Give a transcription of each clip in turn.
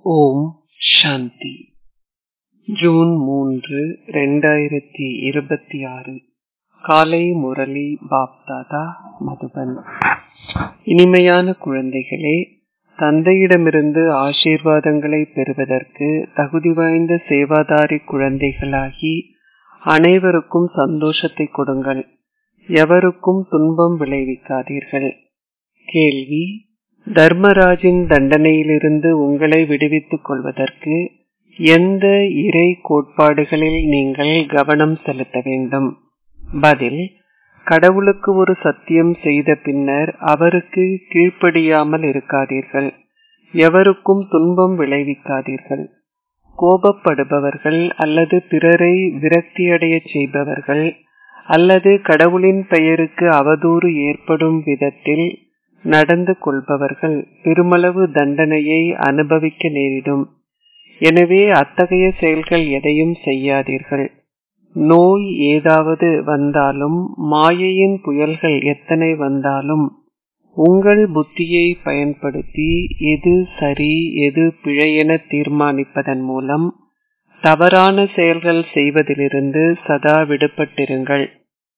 ஓம் சாந்தி June மூன்று ரெண்டாயிரத்தி இருபத்தி ஆறு காலை முரளி பாப்தாதா மதுபன் இனிமையான குழந்தைகளே தந்தையிடமிருந்து ஆசீர்வாதங்களை பெறுவதற்கு தகுதி வாய்ந்த சேவாதாரி குழந்தைகளாகி அனைவருக்கும் சந்தோஷத்தை கொடுங்கள் எவருக்கும் துன்பம் விளைவிக்காதீர்கள் கேள்வி தர்மராஜின் தண்டனையிலிருந்து உங்களை விடுவித்துக் கொள்வதற்கு எந்த இறை கோட்பாடுகளில் நீங்கள் கவனம் செலுத்த வேண்டும் பதில் கடவுளுக்கு ஒரு சத்தியம் செய்த பின்னர் அவருக்கு கீழ்ப்படியாமல் இருக்காதீர்கள் எவருக்கும் துன்பம் விளைவிக்காதீர்கள் கோபப்படுபவர்கள் அல்லது பிறரை விரக்தியடைய செய்பவர்கள் அல்லது கடவுளின் பெயருக்கு அவதூறு ஏற்படும் விதத்தில் நடந்து கொள்பவர்கள் பெருமளவு தண்டனையை அனுபவிக்க நேரிடும் எனவே அத்தகைய செயல்கள் எதையும் செய்யாதீர்கள் நோய் ஏதாவது வந்தாலும் மாயையின் புயல்கள் எத்தனை வந்தாலும் உங்கள் புத்தியை பயன்படுத்தி எது சரி எது பிழை என தீர்மானிப்பதன் மூலம் தவறான செயல்கள் செய்வதிலிருந்து சதா விடுபட்டிருங்கள்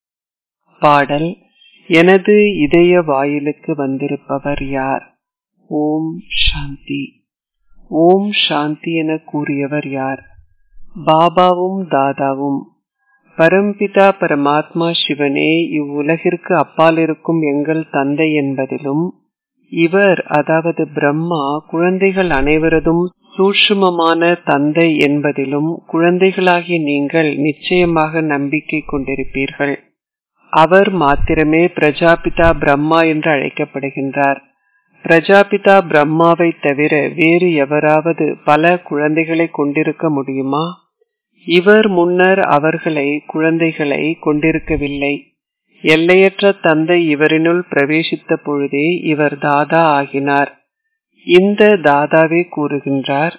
பாடல் எனது இதய வாயிலுக்கு வந்திருப்பவர் யார் ஓம் சாந்தி ஓம் சாந்தி என கூறியவர் யார் பாபாவும் தாதாவும் பரம்பிதா பரமாத்மா சிவனே இவ்வுலகிற்கு அப்பால் இருக்கும் எங்கள் தந்தை என்பதிலும் இவர் அதாவது பிரம்மா குழந்தைகள் அனைவரதும் சூட்சுமமான தந்தை என்பதிலும் குழந்தைகளாகிய நீங்கள் நிச்சயமாக நம்பிக்கை கொண்டிருப்பீர்கள் அவர் மாத்திரமே பிரஜாபிதா பிரம்மா என்று அழைக்கப்படுகின்றார் பிரஜாபிதா பிரம்மாவை தவிர வேறு எவராவது பல குழந்தைகளை கொண்டிருக்க முடியுமா இவர் முன்னர் அவர்களை குழந்தைகளை கொண்டிருக்கவில்லை எல்லையற்ற தந்தை இவரினுள் பிரவேசித்த பொழுதே இவர் தாதா ஆகினார் இந்த தாதாவே கூறுகின்றார்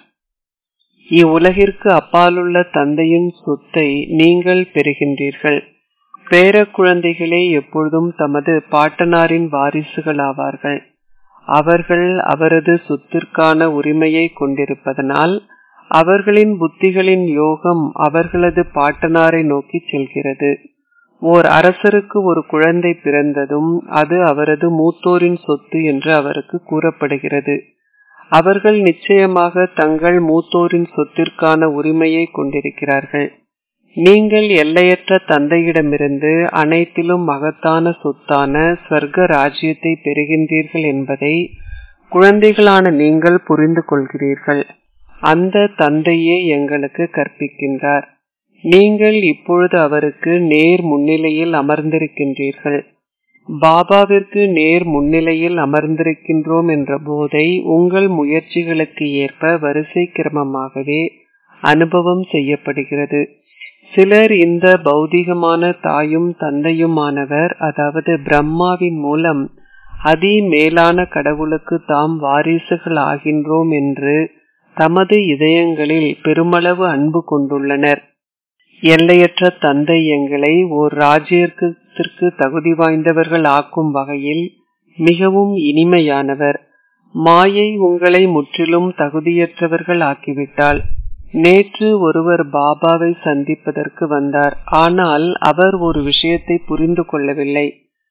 இவ்வுலகிற்கு அப்பாலுள்ள தந்தையின் சொத்தை நீங்கள் பெறுகின்றீர்கள் பேர குழந்தைகளே எப்பொழுதும் தமது பாட்டனாரின் வாரிசுகள் ஆவார்கள் அவர்கள் அவரது சொத்திற்கான உரிமையை கொண்டிருப்பதனால் அவர்களின் புத்திகளின் யோகம் அவர்களது பாட்டனாரை நோக்கி செல்கிறது ஓர் அரசருக்கு ஒரு குழந்தை பிறந்ததும் அது அவரது மூத்தோரின் சொத்து என்று அவருக்கு கூறப்படுகிறது அவர்கள் நிச்சயமாக தங்கள் மூத்தோரின் சொத்திற்கான உரிமையை கொண்டிருக்கிறார்கள் நீங்கள் எல்லையற்ற தந்தையிடமிருந்து அனைத்திலும் மகத்தான சொத்தான ஸ்வர்க்க ராஜ்யத்தை பெறுகின்றீர்கள் என்பதை குழந்தைகளான நீங்கள் புரிந்து கொள்கிறீர்கள் அந்த தந்தையே எங்களுக்கு கற்பிக்கின்றார் நீங்கள் இப்பொழுது அவருக்கு நேர் முன்னிலையில் அமர்ந்திருக்கின்றீர்கள் பாபாவிற்கு நேர் முன்னிலையில் அமர்ந்திருக்கின்றோம் என்ற போதை உங்கள் முயற்சிகளுக்கு ஏற்ப வரிசை கிரமமாகவே அனுபவம் செய்யப்படுகிறது சிலர் இந்த பௌதிகமான தாயும் தந்தையுமானவர் அதாவது பிரம்மாவின் மூலம் அதி மேலான கடவுளுக்கு தாம் வாரிசுகள் ஆகின்றோம் என்று தமது இதயங்களில் பெருமளவு அன்பு கொண்டுள்ளனர் எல்லையற்ற தந்தை எங்களை ஓர் ராஜ்யத்திற்கு தகுதி வாய்ந்தவர்கள் ஆக்கும் வகையில் மிகவும் இனிமையானவர் மாயை உங்களை முற்றிலும் தகுதியற்றவர்கள் ஆக்கிவிட்டால் நேற்று ஒருவர் பாபாவை சந்திப்பதற்கு வந்தார் ஆனால் அவர் ஒரு விஷயத்தை புரிந்து கொள்ளவில்லை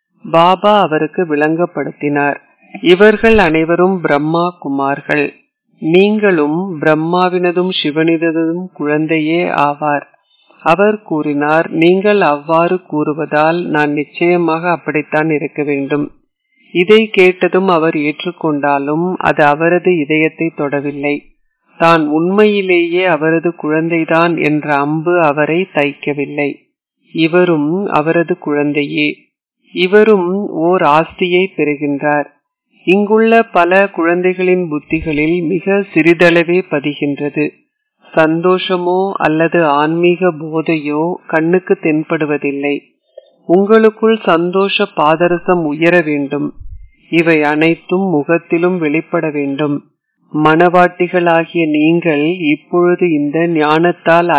பாபா அவருக்கு விளங்கப்படுத்தினார் இவர்கள் அனைவரும் பிரம்மா குமார்கள் நீங்களும் பிரம்மாவினதும் சிவனினதும் குழந்தையே ஆவார் அவர் கூறினார் நீங்கள் அவ்வாறு கூறுவதால் நான் நிச்சயமாக அப்படித்தான் இருக்க வேண்டும் இதை கேட்டதும் அவர் ஏற்றுக்கொண்டாலும் அது அவரது இதயத்தை தொடவில்லை தான் உண்மையிலேயே அவரது குழந்தைதான் என்ற அம்பு அவரை தைக்கவில்லை இவரும் அவரது குழந்தையே இவரும் ஓர் ஆஸ்தியை பெறுகின்றார் இங்குள்ள பல குழந்தைகளின் புத்திகளில் மிக சிறிதளவே பதிகின்றது சந்தோஷமோ அல்லது ஆன்மீக போதையோ கண்ணுக்கு தென்படுவதில்லை உங்களுக்குள் சந்தோஷ பாதரசம் உயர வேண்டும் இவை அனைத்தும் முகத்திலும் வெளிப்பட வேண்டும் மணவாட்டிகளாகிய நீங்கள் இப்பொழுது இந்த ஞானத்தால்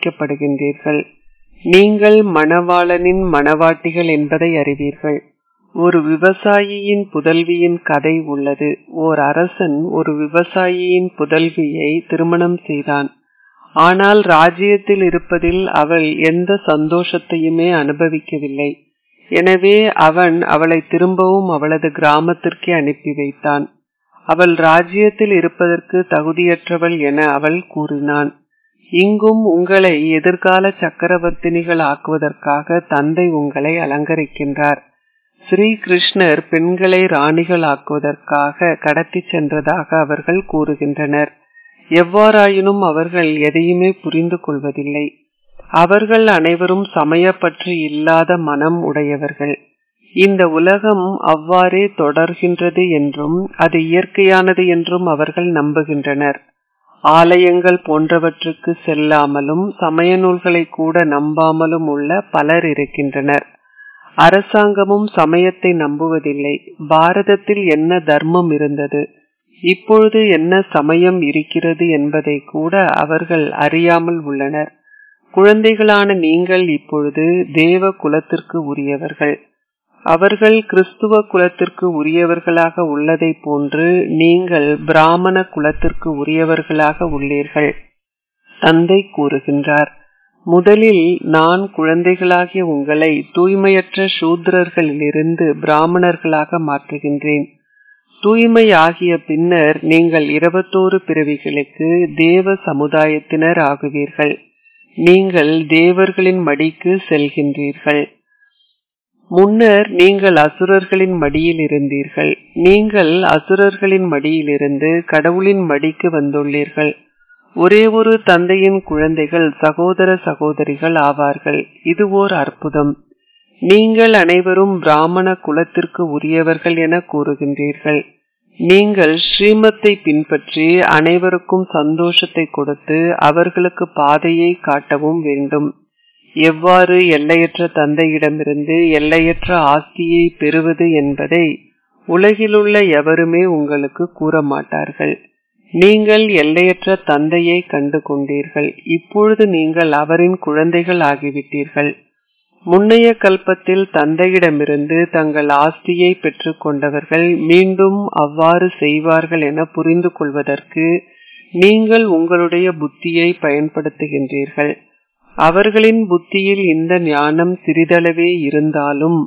அலங்கரிக்கப்படுகின்றீர்கள் நீங்கள் மணவாளனின் மணவாட்டிகள் என்பதை அறிவீர்கள் ஒரு விவசாயியின் புதல்வியின் கதை உள்ளது ஓர் அரசன் ஒரு விவசாயியின் புதல்வியை திருமணம் செய்தான் ஆனால் ராஜ்யத்தில் இருப்பதில் அவள் எந்த சந்தோஷத்தையுமே அனுபவிக்கவில்லை எனவே அவன் அவளை திரும்பவும் அவளது கிராமத்திற்கே அனுப்பி வைத்தான் அவள் ராஜ்யத்தில் இருப்பதற்கு தகுதியற்றவள் என அவள் கூறினான் இங்கும் உங்களை எதிர்கால சக்கரவர்த்தினிகள் ஆக்குவதற்காக தந்தை உங்களை அலங்கரிக்கின்றார் ஸ்ரீ கிருஷ்ணர் பெண்களை ராணிகள் ஆக்குவதற்காக கடத்தி சென்றதாக அவர்கள் கூறுகின்றனர் எவ்வாறாயினும் அவர்கள் எதையுமே புரிந்து கொள்வதில்லை அவர்கள் அனைவரும் சமயப்பற்று இல்லாத மனம் உடையவர்கள் இந்த உலகம் அவ்வாறே தொடர்கின்றது என்றும் அது இயற்கையானது என்றும் அவர்கள் நம்புகின்றனர் ஆலயங்கள் போன்றவற்றுக்கு செல்லாமலும் சமய நூல்களை கூட நம்பாமலும் உள்ள பலர் இருக்கின்றனர் அரசாங்கமும் சமயத்தை நம்புவதில்லை பாரதத்தில் என்ன தர்மம் இருந்தது இப்பொழுது என்ன சமயம் இருக்கிறது என்பதை கூட அவர்கள் அறியாமல் உள்ளனர் குழந்தைகளான நீங்கள் இப்பொழுது தேவ குலத்திற்கு உரியவர்கள் அவர்கள் கிறிஸ்துவ குலத்திற்கு உரியவர்களாக உள்ளதை போன்று நீங்கள் பிராமண குலத்திற்கு உரியவர்களாக உள்ளீர்கள் தந்தை கூறுகின்றார் முதலில் நான் குழந்தைகளாகிய உங்களை தூய்மையற்ற சூத்திரர்களிலிருந்து பிராமணர்களாக மாற்றுகின்றேன் தூய்மை ஆகிய பின்னர் நீங்கள் இருபத்தோரு பிறவிகளுக்கு தேவ சமுதாயத்தினர் ஆகுவீர்கள் நீங்கள் தேவர்களின் மடிக்கு செல்கின்றீர்கள் முன்னர் நீங்கள் அசுரர்களின் மடியில் இருந்தீர்கள் நீங்கள் அசுரர்களின் மடியிலிருந்து கடவுளின் மடிக்கு வந்துள்ளீர்கள் ஒரே ஒரு தந்தையின் குழந்தைகள் சகோதர சகோதரிகள் ஆவார்கள் இது ஓர் அற்புதம் நீங்கள் அனைவரும் பிராமண குலத்திற்கு உரியவர்கள் என கூறுகின்றீர்கள் நீங்கள் ஸ்ரீமத்தை பின்பற்றி அனைவருக்கும் சந்தோஷத்தை கொடுத்து அவர்களுக்கு பாதையை காட்டவும் வேண்டும் எவ்வாறு எல்லையற்ற தந்தையிடமிருந்து எல்லையற்ற ஆஸ்தியை பெறுவது என்பதை உலகிலுள்ள எவருமே உங்களுக்கு கூற மாட்டார்கள் நீங்கள் எல்லையற்ற தந்தையை கண்டு கொண்டீர்கள் இப்பொழுது நீங்கள் அவரின் குழந்தைகள் ஆகிவிட்டீர்கள் முன்னைய கல்பத்தில் தந்தையிடமிருந்து தங்கள் ஆஸ்தியை பெற்றுக் கொண்டவர்கள் மீண்டும் அவ்வாறு செய்வார்கள் என புரிந்து கொள்வதற்கு நீங்கள் உங்களுடைய புத்தியை பயன்படுத்துகின்றீர்கள் அவர்களின் புத்தியில் இந்த ஞானம் சிறிதளவே இருந்தாலும்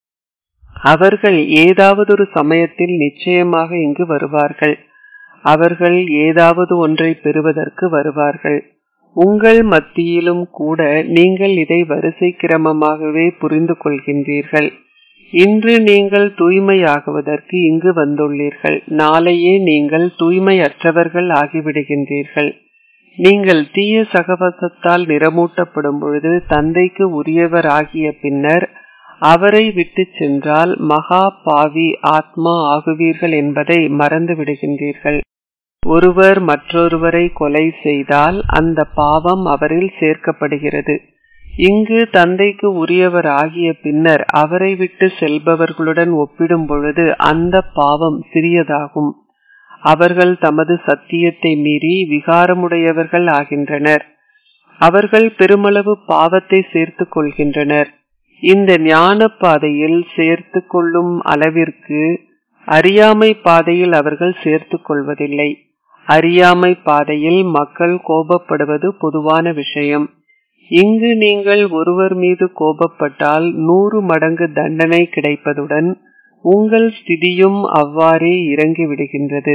அவர்கள் ஏதாவது ஒரு சமயத்தில் நிச்சயமாக இங்கு வருவார்கள் அவர்கள் ஏதாவது ஒன்றை பெறுவதற்கு வருவார்கள் உங்கள் மத்தியிலும் கூட நீங்கள் இதை வரிசை கிரமமாகவே புரிந்து கொள்கின்றீர்கள் இன்று நீங்கள் தூய்மையாகுவதற்கு இங்கு வந்துள்ளீர்கள் நாளையே நீங்கள் தூய்மையற்றவர்கள் ஆகிவிடுகின்றீர்கள் நீங்கள் தீய சகவசத்தால் நிறமூட்டப்படும் பொழுது தந்தைக்கு உரியவர் ஆகிய பின்னர் அவரை விட்டு சென்றால் மகா பாவி ஆத்மா ஆகுவீர்கள் என்பதை மறந்து விடுகின்றீர்கள் ஒருவர் மற்றொருவரை கொலை செய்தால் அந்த பாவம் அவரில் சேர்க்கப்படுகிறது இங்கு தந்தைக்கு உரியவர் ஆகிய பின்னர் அவரை விட்டு செல்பவர்களுடன் ஒப்பிடும் பொழுது அந்த பாவம் சிறியதாகும் அவர்கள் தமது சத்தியத்தை மீறி விகாரமுடையவர்கள் ஆகின்றனர் அவர்கள் பெருமளவு பாவத்தை சேர்த்து கொள்கின்றனர் இந்த ஞான பாதையில் சேர்த்து கொள்ளும் அளவிற்கு அறியாமை பாதையில் அவர்கள் சேர்த்து கொள்வதில்லை அறியாமை பாதையில் மக்கள் கோபப்படுவது பொதுவான விஷயம் இங்கு நீங்கள் ஒருவர் மீது கோபப்பட்டால் நூறு மடங்கு தண்டனை கிடைப்பதுடன் உங்கள் ஸ்திதியும் அவ்வாறே இறங்கி விடுகின்றது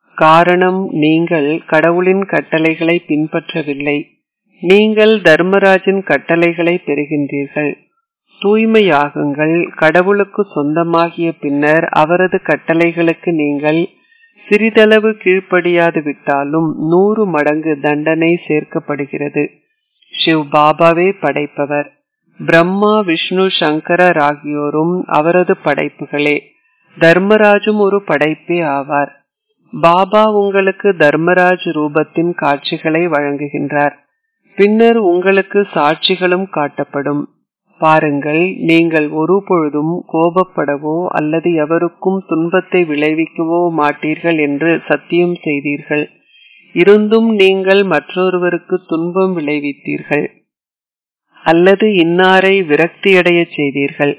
காரணம் நீங்கள் கடவுளின் கட்டளைகளை பின்பற்றவில்லை நீங்கள் தர்மராஜின் கட்டளைகளை பெறுகின்றீர்கள் தூய்மையாகுங்கள் கடவுளுக்கு சொந்தமாகிய பின்னர் அவரது கட்டளைகளுக்கு நீங்கள் சிறிதளவு கீழ்ப்படியாது விட்டாலும் நூறு மடங்கு தண்டனை சேர்க்கப்படுகிறது சிவ் பாபாவே படைப்பவர் பிரம்மா விஷ்ணு சங்கரர் ஆகியோரும் அவரது படைப்புகளே தர்மராஜும் ஒரு படைப்பே ஆவார் பாபா உங்களுக்கு தர்மராஜ் ரூபத்தின் காட்சிகளை வழங்குகின்றார் பின்னர் உங்களுக்கு சாட்சிகளும் காட்டப்படும் பாருங்கள் நீங்கள் ஒரு பொழுதும் கோபப்படவோ அல்லது எவருக்கும் துன்பத்தை விளைவிக்கவோ மாட்டீர்கள் என்று சத்தியம் செய்தீர்கள் இருந்தும் நீங்கள் மற்றொருவருக்கு துன்பம் விளைவித்தீர்கள் அல்லது இன்னாரை விரக்தியடைய செய்தீர்கள்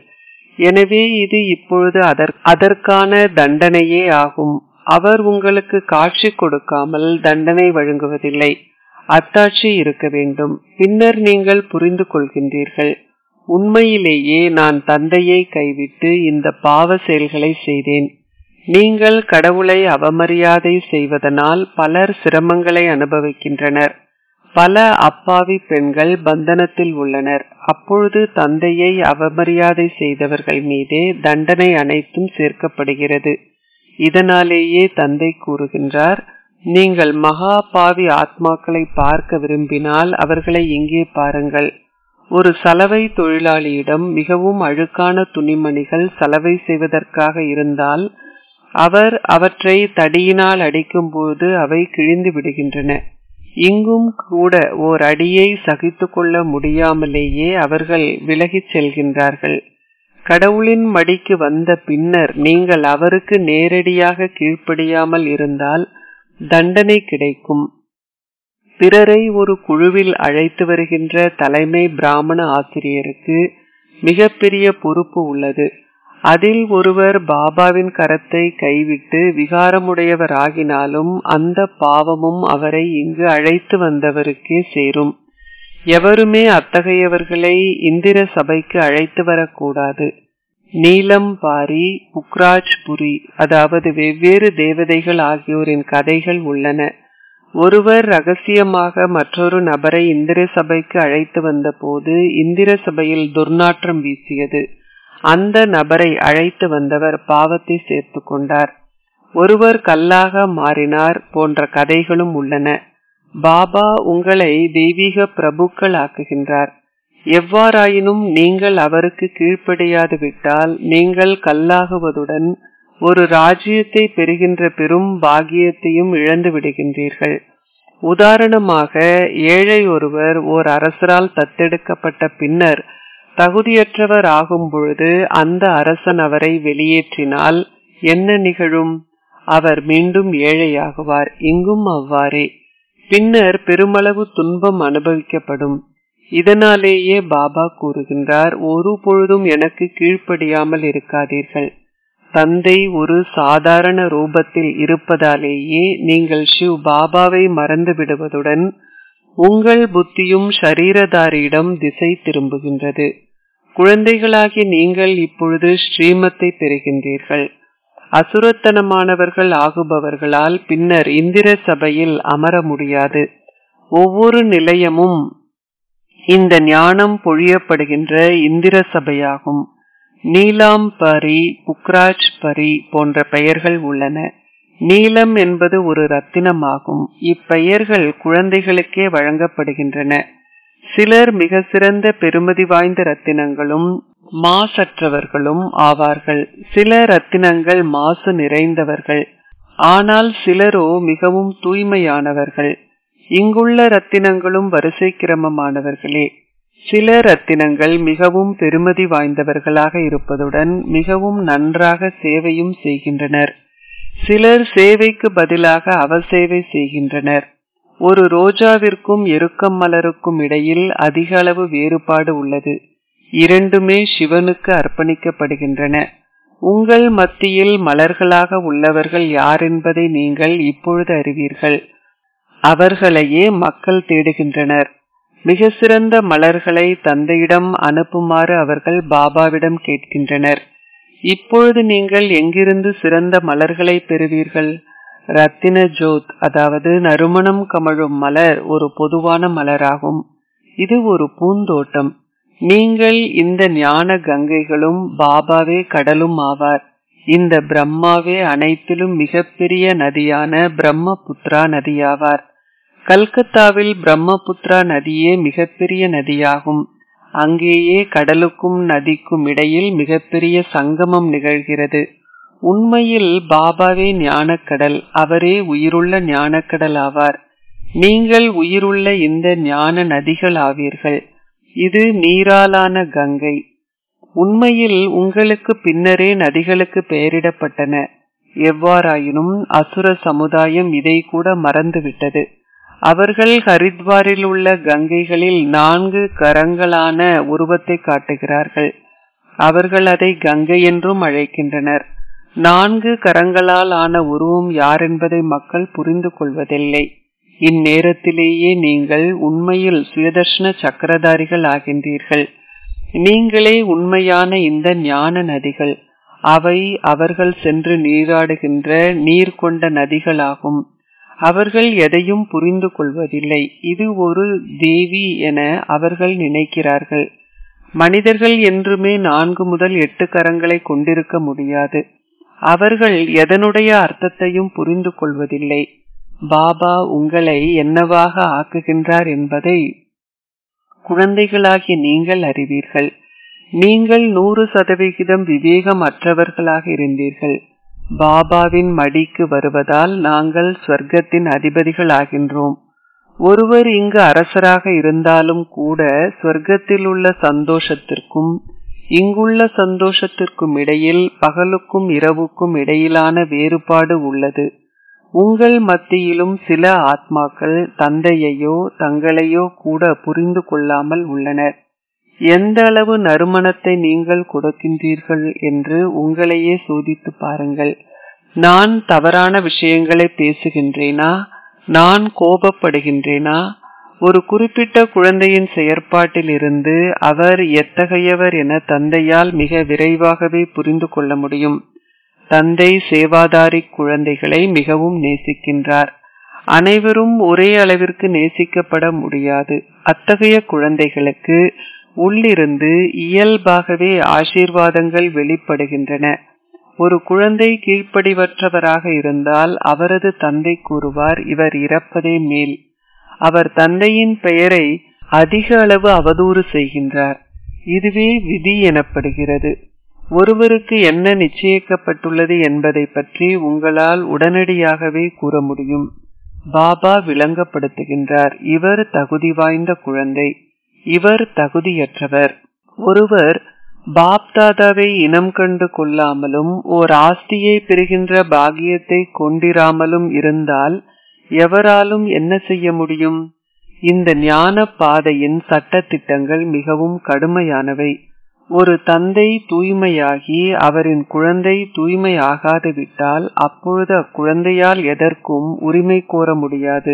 எனவே இது இப்பொழுது அதற்கான தண்டனையே ஆகும் அவர் உங்களுக்கு காட்சி கொடுக்காமல் தண்டனை வழங்குவதில்லை அத்தாட்சி இருக்க வேண்டும் பின்னர் நீங்கள் புரிந்து கொள்கின்றீர்கள் உண்மையிலேயே நான் தந்தையை கைவிட்டு இந்த பாவ செயல்களை செய்தேன் நீங்கள் கடவுளை அவமரியாதை செய்வதனால் பலர் சிரமங்களை அனுபவிக்கின்றனர் பல அப்பாவி பெண்கள் பந்தனத்தில் உள்ளனர் அப்பொழுது தந்தையை அவமரியாதை செய்தவர்கள் மீதே தண்டனை அனைத்தும் சேர்க்கப்படுகிறது இதனாலேயே தந்தை கூறுகின்றார் நீங்கள் மகா பாவி ஆத்மாக்களை பார்க்க விரும்பினால் அவர்களை இங்கே பாருங்கள் ஒரு சலவை தொழிலாளியிடம் மிகவும் அழுக்கான துணிமணிகள் சலவை செய்வதற்காக இருந்தால் அவர் அவற்றை தடியினால் அடிக்கும்போது அவை கிழிந்து விடுகின்றன இங்கும் கூட ஓர் அடியை சகித்து கொள்ள முடியாமலேயே அவர்கள் விலகிச் செல்கின்றார்கள் கடவுளின் மடிக்கு வந்த பின்னர் நீங்கள் அவருக்கு நேரடியாக கீழ்ப்படியாமல் இருந்தால் தண்டனை கிடைக்கும் பிறரை ஒரு குழுவில் அழைத்து வருகின்ற தலைமை பிராமண ஆசிரியருக்கு மிகப்பெரிய பொறுப்பு உள்ளது அதில் ஒருவர் பாபாவின் கரத்தை கைவிட்டு விகாரமுடையவர் ஆகினாலும் அந்த பாவமும் அவரை இங்கு அழைத்து வந்தவருக்கே சேரும் எவருமே அத்தகையவர்களை இந்திர சபைக்கு அழைத்து வரக்கூடாது நீலம் பாரி புக்ராஜ் புரி அதாவது வெவ்வேறு தேவதைகள் ஆகியோரின் கதைகள் உள்ளன ஒருவர் ரகசியமாக மற்றொரு நபரை இந்திர சபைக்கு அழைத்து வந்த போது இந்திர சபையில் துர்நாற்றம் வீசியது அந்த நபரை அழைத்து வந்தவர் பாவத்தை சேர்த்து கொண்டார் ஒருவர் கல்லாக மாறினார் போன்ற கதைகளும் உள்ளன பாபா உங்களை தெய்வீக பிரபுக்கள் ஆக்குகின்றார் எவ்வாறாயினும் நீங்கள் அவருக்கு கீழ்ப்படியாது விட்டால் நீங்கள் கல்லாகுவதுடன் ஒரு ராஜ்யத்தை பெறுகின்ற பெரும் பாகியத்தையும் இழந்து விடுகின்றீர்கள் உதாரணமாக ஏழை ஒருவர் ஓர் அரசரால் தத்தெடுக்கப்பட்ட பின்னர் தகுதியற்றவர் ஆகும் பொழுது அந்த அரசன் அவரை வெளியேற்றினால் என்ன நிகழும் அவர் மீண்டும் ஏழையாகுவார் இங்கும் அவ்வாறே பின்னர் பெருமளவு துன்பம் அனுபவிக்கப்படும் இதனாலேயே பாபா கூறுகின்றார் ஒரு பொழுதும் எனக்கு கீழ்ப்படியாமல் இருக்காதீர்கள் தந்தை ஒரு சாதாரண ரூபத்தில் இருப்பதாலேயே நீங்கள் ஷிவ் பாபாவை மறந்து விடுவதுடன் உங்கள் புத்தியும் ஷரீரதாரியிடம் திசை திரும்புகின்றது குழந்தைகளாகி நீங்கள் இப்பொழுது ஸ்ரீமத்தை பெறுகின்றீர்கள் அசுரத்தனமானவர்கள் ஆகுபவர்களால் பின்னர் இந்திர சபையில் அமர முடியாது ஒவ்வொரு நிலையமும் இந்த ஞானம் பொழியப்படுகின்ற இந்திர சபையாகும் நீலாம் பரி புக்ராஜ் பரி போன்ற பெயர்கள் உள்ளன நீலம் என்பது ஒரு ரத்தினமாகும் இப்பெயர்கள் குழந்தைகளுக்கே வழங்கப்படுகின்றன சிலர் மிக சிறந்த பெருமதி வாய்ந்த ரத்தினங்களும் மாசற்றவர்களும் ஆவார்கள் சில ரத்தினங்கள் மாசு நிறைந்தவர்கள் ஆனால் சிலரோ மிகவும் தூய்மையானவர்கள் இங்குள்ள ரத்தினங்களும் வரிசை கிரமமானவர்களே சில ரத்தினங்கள் மிகவும் பெருமதி வாய்ந்தவர்களாக இருப்பதுடன் மிகவும் நன்றாக சேவையும் செய்கின்றனர் சிலர் சேவைக்கு பதிலாக அவசேவை செய்கின்றனர் ஒரு ரோஜாவிற்கும் எருக்கம் மலருக்கும் இடையில் அதிக அளவு வேறுபாடு உள்ளது இரண்டுமே சிவனுக்கு அர்ப்பணிக்கப்படுகின்றன உங்கள் மத்தியில் மலர்களாக உள்ளவர்கள் யார் என்பதை நீங்கள் இப்பொழுது அறிவீர்கள் அவர்களையே மக்கள் தேடுகின்றனர் மிக சிறந்த மலர்களை தந்தையிடம் அனுப்புமாறு அவர்கள் பாபாவிடம் கேட்கின்றனர் இப்பொழுது நீங்கள் எங்கிருந்து சிறந்த மலர்களை பெறுவீர்கள் ரத்தின ஜோத் அதாவது நறுமணம் கமழும் மலர் ஒரு பொதுவான மலராகும் இது ஒரு பூந்தோட்டம் நீங்கள் இந்த ஞான கங்கைகளும் பாபாவே கடலும் ஆவார் இந்த பிரம்மாவே அனைத்திலும் மிகப்பெரிய நதியான பிரம்மபுத்ரா நதியாவார் கல்கத்தாவில் பிரம்மபுத்ரா நதியே மிகப்பெரிய நதியாகும் அங்கேயே கடலுக்கும் நதிக்கும் இடையில் மிகப்பெரிய சங்கமம் நிகழ்கிறது உண்மையில் பாபாவே ஞானக்கடல் அவரே உயிருள்ள ஞானக்கடல் ஆவார் நீங்கள் உயிருள்ள இந்த ஞான நதிகள் ஆவீர்கள் இது நீராலான கங்கை உண்மையில் உங்களுக்கு பின்னரே நதிகளுக்கு பெயரிடப்பட்டன எவ்வாறாயினும் அசுர சமுதாயம் இதை கூட மறந்துவிட்டது அவர்கள் ஹரித்வாரில் உள்ள கங்கைகளில் நான்கு கரங்களான உருவத்தை காட்டுகிறார்கள் அவர்கள் அதை கங்கை என்றும் அழைக்கின்றனர் நான்கு கரங்களால் ஆன உருவம் யார் என்பதை மக்கள் புரிந்து கொள்வதில்லை இந்நேரத்திலேயே நீங்கள் உண்மையில் சுயதர்ஷன சக்கரதாரிகள் ஆகின்றீர்கள் நீங்களே உண்மையான இந்த ஞான நதிகள் அவை அவர்கள் சென்று நீராடுகின்ற நீர் கொண்ட நதிகளாகும் அவர்கள் எதையும் புரிந்து கொள்வதில்லை இது ஒரு தேவி என அவர்கள் நினைக்கிறார்கள் மனிதர்கள் என்றுமே நான்கு முதல் எட்டு கரங்களை கொண்டிருக்க முடியாது அவர்கள் எதனுடைய அர்த்தத்தையும் புரிந்து கொள்வதில்லை பாபா உங்களை என்னவாக ஆக்குகின்றார் என்பதை குழந்தைகளாகிய நீங்கள் அறிவீர்கள் நீங்கள் நூறு சதவிகிதம் விவேகம் அற்றவர்களாக இருந்தீர்கள் பாபாவின் மடிக்கு வருவதால் நாங்கள் ஸ்வர்க்கத்தின் அதிபதிகள் ஆகின்றோம் ஒருவர் இங்கு அரசராக இருந்தாலும் கூட ஸ்வர்க்கத்தில் உள்ள சந்தோஷத்திற்கும் இங்குள்ள சந்தோஷத்திற்கும் இடையில் பகலுக்கும் இரவுக்கும் இடையிலான வேறுபாடு உள்ளது உங்கள் மத்தியிலும் சில ஆத்மாக்கள் தந்தையையோ தங்களையோ கூட புரிந்து கொள்ளாமல் உள்ளனர் எந்த அளவு நறுமணத்தை நீங்கள் கொடுக்கின்றீர்கள் என்று உங்களையே சோதித்து பாருங்கள் நான் தவறான விஷயங்களை பேசுகின்றேனா நான் கோபப்படுகின்றேனா ஒரு குறிப்பிட்ட குழந்தையின் செயற்பாட்டில் இருந்து அவர் எத்தகையவர் என தந்தையால் மிக விரைவாகவே புரிந்து கொள்ள முடியும் தந்தை சேவாதாரி குழந்தைகளை மிகவும் நேசிக்கின்றார் அனைவரும் ஒரே அளவிற்கு நேசிக்கப்பட முடியாது அத்தகைய குழந்தைகளுக்கு உள்ளிருந்து இயல்பாகவே ஆசீர்வாதங்கள் வெளிப்படுகின்றன ஒரு குழந்தை கீழ்ப்படிவற்றவராக இருந்தால் அவரது தந்தை கூறுவார் இவர் இறப்பதே மேல் அவர் தந்தையின் பெயரை அதிக அளவு அவதூறு செய்கின்றார் இதுவே விதி எனப்படுகிறது ஒருவருக்கு என்ன நிச்சயிக்கப்பட்டுள்ளது என்பதை பற்றி உங்களால் உடனடியாகவே கூற முடியும் பாபா விளங்கப்படுத்துகின்றார் இவர் தகுதி வாய்ந்த குழந்தை இவர் தகுதியற்றவர் ஒருவர் பாப்தாதாவை இனம் கண்டு கொள்ளாமலும் ஓர் ஆஸ்தியை பெறுகின்ற பாகியத்தை கொண்டிராமலும் இருந்தால் எவராலும் என்ன செய்ய முடியும் இந்த ஞான பாதையின் சட்டத்திட்டங்கள் மிகவும் கடுமையானவை ஒரு தந்தை தூய்மையாகி அவரின் குழந்தை தூய்மை ஆகாது விட்டால் அப்பொழுது அக்குழந்தையால் எதற்கும் உரிமை கோர முடியாது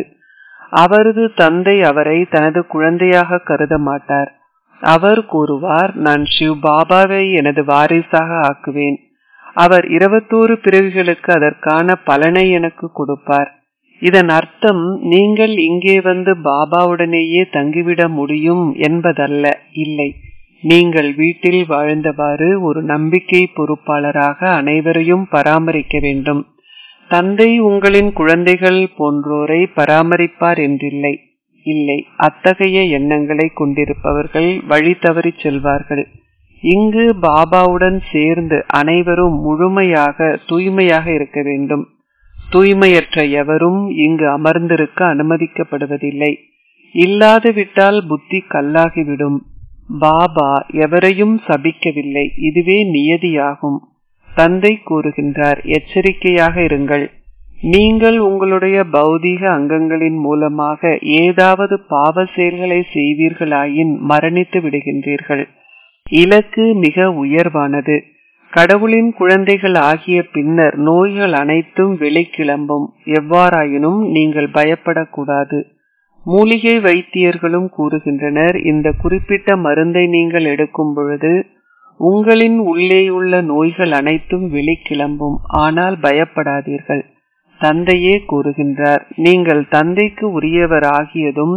அவரது தந்தை அவரை தனது குழந்தையாக கருத மாட்டார் அவர் கூறுவார் நான் சிவ் பாபாவை எனது வாரிசாக ஆக்குவேன் அவர் இருபத்தோரு பிறவிகளுக்கு அதற்கான பலனை எனக்கு கொடுப்பார் இதன் அர்த்தம் நீங்கள் இங்கே வந்து பாபாவுடனேயே தங்கிவிட முடியும் என்பதல்ல இல்லை நீங்கள் வீட்டில் வாழ்ந்தவாறு ஒரு நம்பிக்கை பொறுப்பாளராக அனைவரையும் பராமரிக்க வேண்டும் தந்தை உங்களின் குழந்தைகள் போன்றோரை பராமரிப்பார் என்றில்லை இல்லை அத்தகைய எண்ணங்களை கொண்டிருப்பவர்கள் வழி தவறி செல்வார்கள் இங்கு பாபாவுடன் சேர்ந்து அனைவரும் முழுமையாக தூய்மையாக இருக்க வேண்டும் தூய்மையற்ற எவரும் இங்கு அமர்ந்திருக்க அனுமதிக்கப்படுவதில்லை இல்லாது விட்டால் புத்தி கல்லாகிவிடும் பாபா எவரையும் சபிக்கவில்லை இதுவே நியதியாகும் தந்தை கூறுகின்றார் எச்சரிக்கையாக இருங்கள் நீங்கள் உங்களுடைய பௌதீக அங்கங்களின் மூலமாக ஏதாவது பாவ செயல்களை செய்வீர்களாயின் மரணித்து விடுகின்றீர்கள் இலக்கு மிக உயர்வானது கடவுளின் குழந்தைகள் ஆகிய பின்னர் நோய்கள் அனைத்தும் வெளிக்கிளம்பும் எவ்வாறாயினும் நீங்கள் பயப்படக்கூடாது மூலிகை வைத்தியர்களும் கூறுகின்றனர் இந்த குறிப்பிட்ட மருந்தை நீங்கள் எடுக்கும் பொழுது உங்களின் உள்ளேயுள்ள நோய்கள் அனைத்தும் வெளிக்கிளம்பும் ஆனால் பயப்படாதீர்கள் தந்தையே கூறுகின்றார் நீங்கள் தந்தைக்கு உரியவர் ஆகியதும்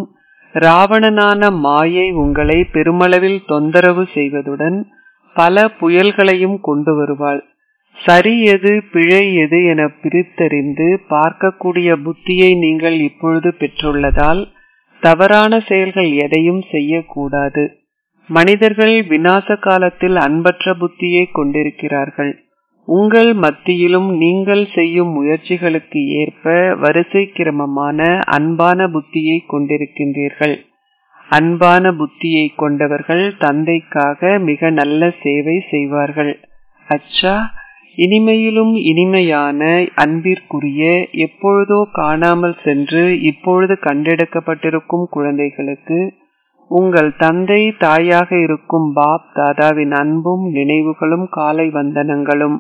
ராவணனான மாயை உங்களை பெருமளவில் தொந்தரவு செய்வதுடன் பல புயல்களையும் கொண்டு வருவாள் சரி எது பிழை எது என பிரித்தறிந்து பார்க்கக்கூடிய புத்தியை நீங்கள் இப்பொழுது பெற்றுள்ளதால் தவறான செயல்கள் எதையும் செய்யக்கூடாது மனிதர்கள் விநாச காலத்தில் அன்பற்ற புத்தியை கொண்டிருக்கிறார்கள் உங்கள் மத்தியிலும் நீங்கள் செய்யும் முயற்சிகளுக்கு ஏற்ப வரிசை கிரமமான அன்பான புத்தியை கொண்டிருக்கின்றீர்கள் அன்பான புத்தியை கொண்டவர்கள் தந்தைக்காக மிக நல்ல சேவை செய்வார்கள் அச்சா இனிமையிலும் இனிமையான அன்பிற்குரிய எப்பொழுதோ காணாமல் சென்று இப்பொழுது கண்டெடுக்கப்பட்டிருக்கும் குழந்தைகளுக்கு உங்கள் தந்தை தாயாக இருக்கும் பாப் தாதாவின் அன்பும் நினைவுகளும் காலை வந்தனங்களும்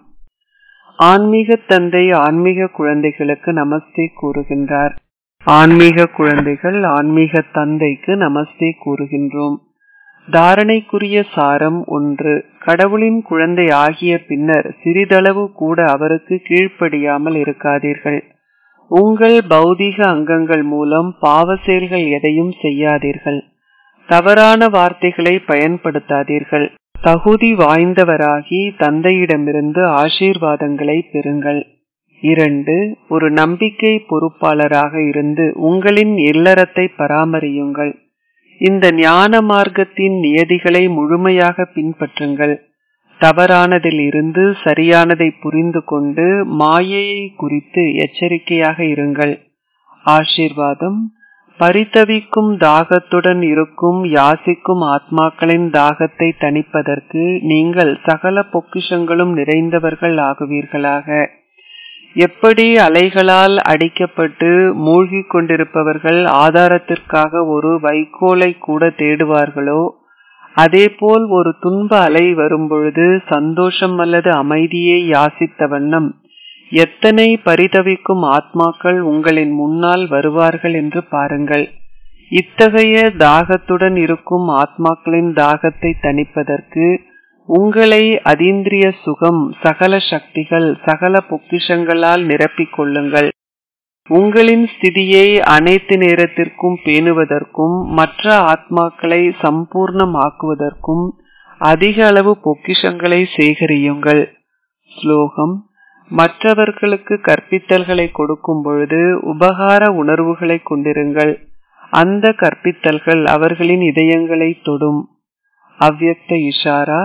ஆன்மீக தந்தை ஆன்மீக குழந்தைகளுக்கு நமஸ்தே கூறுகின்றார் ஆன்மீக குழந்தைகள் ஆன்மீக தந்தைக்கு நமஸ்தே கூறுகின்றோம் தாரணைக்குரிய சாரம் ஒன்று கடவுளின் குழந்தை ஆகிய பின்னர் சிறிதளவு கூட அவருக்கு கீழ்ப்படியாமல் இருக்காதீர்கள் உங்கள் பௌதீக அங்கங்கள் மூலம் பாவ செயல்கள் எதையும் செய்யாதீர்கள் தவறான வார்த்தைகளை பயன்படுத்தாதீர்கள் தகுதி வாய்ந்தவராகி தந்தையிடமிருந்து ஆசீர்வாதங்களை பெறுங்கள் இரண்டு ஒரு நம்பிக்கை பொறுப்பாளராக இருந்து உங்களின் இல்லறத்தை பராமரியுங்கள் இந்த ஞான மார்க்கத்தின் நியதிகளை முழுமையாக பின்பற்றுங்கள் தவறானதில் இருந்து சரியானதை புரிந்து கொண்டு மாயையை குறித்து எச்சரிக்கையாக இருங்கள் ஆசீர்வாதம் பரிதவிக்கும் தாகத்துடன் இருக்கும் யாசிக்கும் ஆத்மாக்களின் தாகத்தை தணிப்பதற்கு நீங்கள் சகல பொக்கிஷங்களும் நிறைந்தவர்கள் ஆகுவீர்களாக எப்படி அலைகளால் அடிக்கப்பட்டு மூழ்கிக் கொண்டிருப்பவர்கள் ஆதாரத்திற்காக ஒரு வைக்கோலை கூட தேடுவார்களோ அதேபோல் ஒரு துன்ப அலை வரும்பொழுது சந்தோஷம் அல்லது அமைதியை யாசித்த வண்ணம் எத்தனை பரிதவிக்கும் ஆத்மாக்கள் உங்களின் முன்னால் வருவார்கள் என்று பாருங்கள் இத்தகைய தாகத்துடன் இருக்கும் ஆத்மாக்களின் தாகத்தை தணிப்பதற்கு உங்களை அதீந்திரிய சுகம் சகல சக்திகள் சகல பொக்கிஷங்களால் நிரப்பிக் கொள்ளுங்கள் உங்களின் ஸ்திதியை அனைத்து நேரத்திற்கும் பேணுவதற்கும் மற்ற ஆத்மாக்களை சம்பூர்ணமாக்குவதற்கும் அதிக அளவு பொக்கிஷங்களை சேகரியுங்கள் ஸ்லோகம் மற்றவர்களுக்கு கற்பித்தல்களை கொடுக்கும் பொழுது உபகார உணர்வுகளை கொண்டிருங்கள் அந்த கற்பித்தல்கள் அவர்களின் இதயங்களை தொடும் அவ்யக்த இஷாரா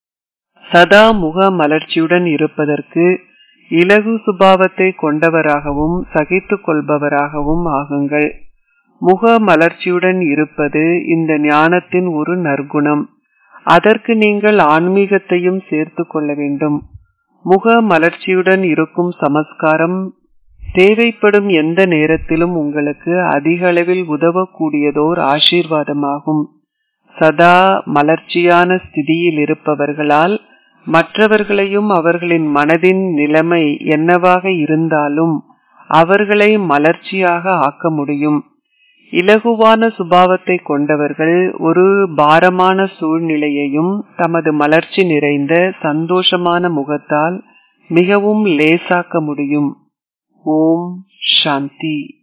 சதா முக மலர்ச்சியுடன் இருப்பதற்கு இலகு சுபாவத்தை கொண்டவராகவும் சகித்து கொள்பவராகவும் ஆகுங்கள் முக மலர்ச்சியுடன் இருப்பது இந்த ஞானத்தின் ஒரு நற்குணம் அதற்கு நீங்கள் ஆன்மீகத்தையும் சேர்த்து கொள்ள வேண்டும் முக மலர்ச்சியுடன் இருக்கும் சமஸ்காரம் தேவைப்படும் எந்த நேரத்திலும் உங்களுக்கு அதிக அளவில் உதவக்கூடியதோர் ஆசீர்வாதமாகும் சதா மலர்ச்சியான ஸ்திதியில் இருப்பவர்களால் மற்றவர்களையும் அவர்களின் மனதின் நிலைமை என்னவாக இருந்தாலும் அவர்களை மலர்ச்சியாக ஆக்க முடியும் இலகுவான சுபாவத்தை கொண்டவர்கள் ஒரு பாரமான சூழ்நிலையையும் தமது மலர்ச்சி நிறைந்த சந்தோஷமான முகத்தால் மிகவும் லேசாக்க முடியும் ஓம் சாந்தி